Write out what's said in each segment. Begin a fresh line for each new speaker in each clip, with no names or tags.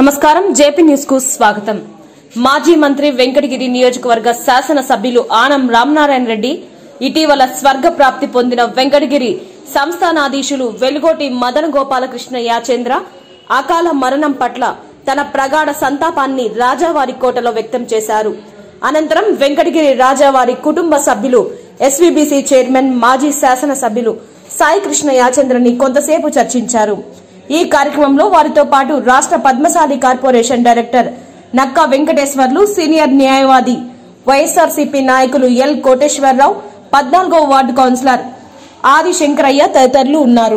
నమస్కారం JP news కు స్వాగతం మాజీ మంత్రి వెంకటగిరి నియోజకవర్గ శాసన సభ్యులు ఆనం రామనారాయణ రెడ్డి ఇటీవల స్వర్గ ప్రాప్తి పొందిన వెంకటగిరి సంస్థానాధీశులు వెలుగోటి మదన గోపాలకృష్ణ యాచేంద్ర అకాల మరణం పట్ల తన ప్రగాఢ సంతాపాన్ని రాజావారి కోటలో వ్యక్తం చేశారు అనంతరం వెంకటగిరి రాజావారి కుటుంబ సభ్యులు ఎస్వీబీసీ చైర్మన్ మాజీ శాసన సభ్యులు సాయి కృష్ణ యాచంద్రని కొంతసేపు చర్చించారు ఈ కార్యక్రమంలో వారితో పాటు రాష్ట్ర Padmasali corporation director Nakka Venkateswarlu senior న్యాయవాది వైఎస్ఆర్సీపీ నాయకులు ఎల్ కోటేశ్వరరావు పద్నాలుగో వార్డు కౌన్సిలర్ ఆది శంకరయ్య తదితరులు ఉన్నారు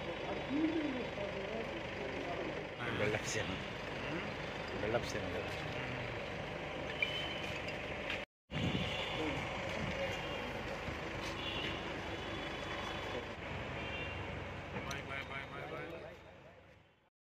బిల్డప్ సీన్ బిల్డప్ సీన్ కదా